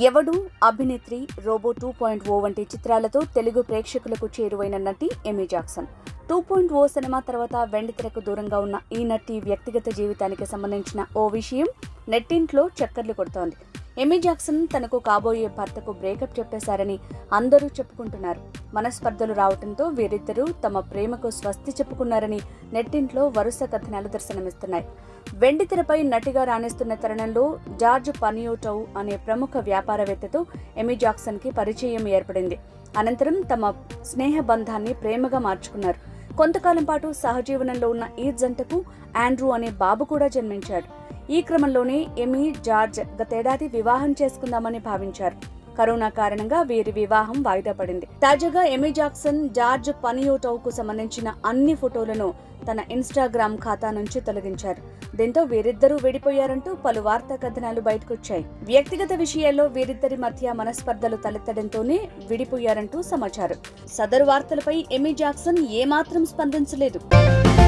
ఎవడు Abhinetri robo two point o వంటి చిత్రాలతో తెలుగు ప్రేక్షకులకు చేరువైన నటి Amy Jackson two point o cinema తర్వాత వెండితెరకు దూరంగా ఉన్న ఈ నటి వ్యక్తిగత జీవితానికి సంబంధించిన ఓ విషయం నెట్టింట్లో చక్కర్లు కొడుతోంది ఎమీ జాక్సన్ తనకు కాబోయే భర్తకు బ్రేకప్ చెప్పేశారని అందరూ చెప్పుకుంటున్నారు మనస్పర్ధలు రావడంతో వీరిద్దరూ తమ ప్రేమకు స్వస్తి చెప్పుకున్నారని నెట్టింట్లో వరుస కథనాలు దర్శనమిస్తున్నాయి వెండితెరపై నటిగా రాణిస్తున్న తరుణంలో జార్జ్ పనియోటౌ అనే ప్రముఖ వ్యాపారవేత్తతో ఎమీ జాక్సన్ కి పరిచయం ఏర్పడింది అనంతరం తమ స్నేహ బంధాన్ని ప్రేమగా మార్చుకున్నారు కొంతకాలం పాటు సహజీవనంలో ఉన్న ఈ జంటకు ఆండ్రూ అనే బాబు కూడా జన్మించాడు ఈ క్రమంలోనే ఎమీ జార్జ్ గతేడాది వివాహం చేసుకుందామని భావించారు కరోనా కారణంగా వీరి వివాహం వాయిదా పడింది తాజాగా ఎమీ జాక్సన్ జార్జ్ పనియోటోకు సంబంధించిన అన్ని ఫోటోలను తన ఇన్స్టాగ్రామ్ ఖాతా నుంచి తొలగించారు దీంతో వీరిద్దరూ విడిపోయారంటూ పలు వార్తా కథనాలు బయటకొచ్చాయి వ్యక్తిగత విషయాల్లో వీరిద్దరి మధ్య మనస్పర్ధలు తలెత్తడంతోనే విడిపోయారంటూ సమాచారం సదరు వార్తలపై ఎమీ జాక్సన్ ఏమాత్రం స్పందించలేదు